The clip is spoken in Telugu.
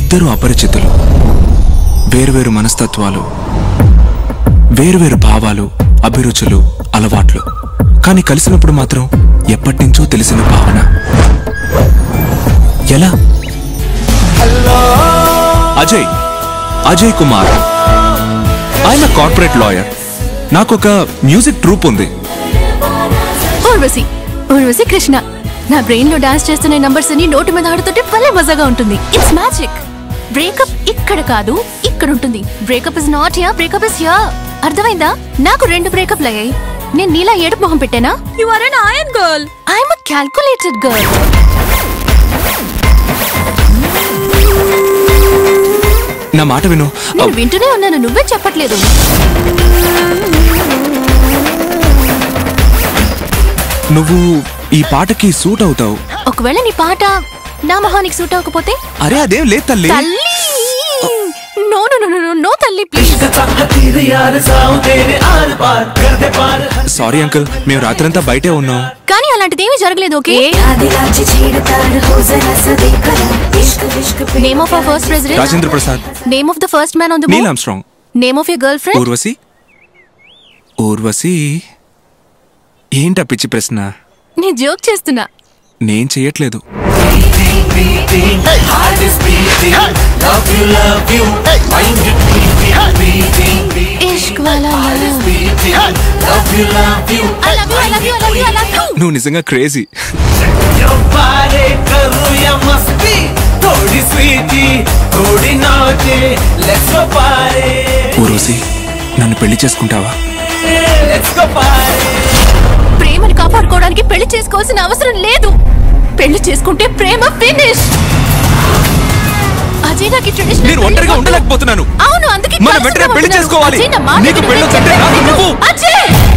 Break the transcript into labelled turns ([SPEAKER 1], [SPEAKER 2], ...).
[SPEAKER 1] ఇద్దరు అపరిచితులు వేరువేరు మనస్తత్వాలు వేరువేరు భావాలు అభిరుచులు అలవాట్లు కానీ కలిసినప్పుడు మాత్రం ఎప్పటినుంచో తెలిసిన భావన ఎలా అజయ్ అజయ్ కుమార్ ఆయన కార్పొరేట్ లాయర్ నాకొక మ్యూజిక్ ట్రూప్ ఉంది
[SPEAKER 2] ఊర్వశి ఊర్వశి కృష్ణ నా బ్రెయిన్ లో డాన్స్ చేస్తున్న నంబర్స్ అన్ని నోటి మీద ఆడుతుంటే భలే మజాగా ఉంటుంది ఇట్స్ మ్యాజిక్ బ్రేకప్ ఇక్కడ కాదు ఇక్కడ ఉంటుంది breakup is not yeah breakup is yeah అర్థమైందా నాకు రెండు బ్రేకప్లు అయ్యాయి నేను నీలా ఏడుపు మొహం పెట్టానా you are an IN girl I'm a calculated girl
[SPEAKER 1] నా మాట విను
[SPEAKER 2] నేను వింటూనే ఉన్నాను నువ్వే చెప్పట్లేదు
[SPEAKER 1] నువ్వు ఈ పాటకి సూట్ అవుతావు
[SPEAKER 2] ఒకవేళ నీ పాట నా మొహానికి సూట్ అవ్వకపోతే
[SPEAKER 1] అరే అదేం లేదు తల్లి
[SPEAKER 2] తల్లి no no no no no తల్లి ప్లీజ్
[SPEAKER 1] సారీ అంకుల్ మేము రాత్రంతా బయటే ఉన్నాం
[SPEAKER 2] కానీ అలాంటిదేమీ జరగలేదు ఓకే
[SPEAKER 3] आदिलाची छेड़ताड़ हो जरा सा देखा इश्क इश्क पे
[SPEAKER 2] name of our first president
[SPEAKER 1] Rajendra Prasad
[SPEAKER 2] name of the first man on the
[SPEAKER 1] Neil Armstrong
[SPEAKER 2] name of your girl friend
[SPEAKER 1] Urvashi Urvashi ఏంటా పిచ్చి ప్రశ్న
[SPEAKER 2] నేను జోక్ చేస్తున్నా
[SPEAKER 1] నేను చెయ్యట్లేదు
[SPEAKER 2] ఇష్క్ వాలా love I love you I love you I love you I love you
[SPEAKER 1] నువ్వు నిజంగా క్రేజీ
[SPEAKER 4] बारे करूँ या मस्ती थोड़ी स्वीटी थोड़ी नाचे लेट्स गो पारे
[SPEAKER 1] ఊర్వశి నన్ను పెళ్లి చేసుకుంటావా
[SPEAKER 4] लेट्स गो पारे
[SPEAKER 2] ప్రేమని కాపాడుకోవడానికి పెళ్లి చేసుకోవాల్సిన అవసరం లేదు పెళ్లి చేసుకుంటే ప్రేమ ఫినిష్ అజయ్ నాకు ట్రెడిషనల్
[SPEAKER 1] నేను ఒంటరిగా ఉండలేకపోతున్నాను
[SPEAKER 2] అవును అందుకే
[SPEAKER 1] మనం
[SPEAKER 2] కలిసి
[SPEAKER 1] వెంటనే పెళ్లి
[SPEAKER 2] ఉండమంటున్నాను.
[SPEAKER 1] చేసుకోవాలి.
[SPEAKER 2] అజయ్, నా మాట
[SPEAKER 1] నీకు
[SPEAKER 2] విను,
[SPEAKER 1] పెళ్లి
[SPEAKER 2] నేను
[SPEAKER 1] వద్దంటే
[SPEAKER 2] చెప్పేది
[SPEAKER 1] నాకు
[SPEAKER 2] విను.
[SPEAKER 1] నువ్వు.
[SPEAKER 2] అజయ్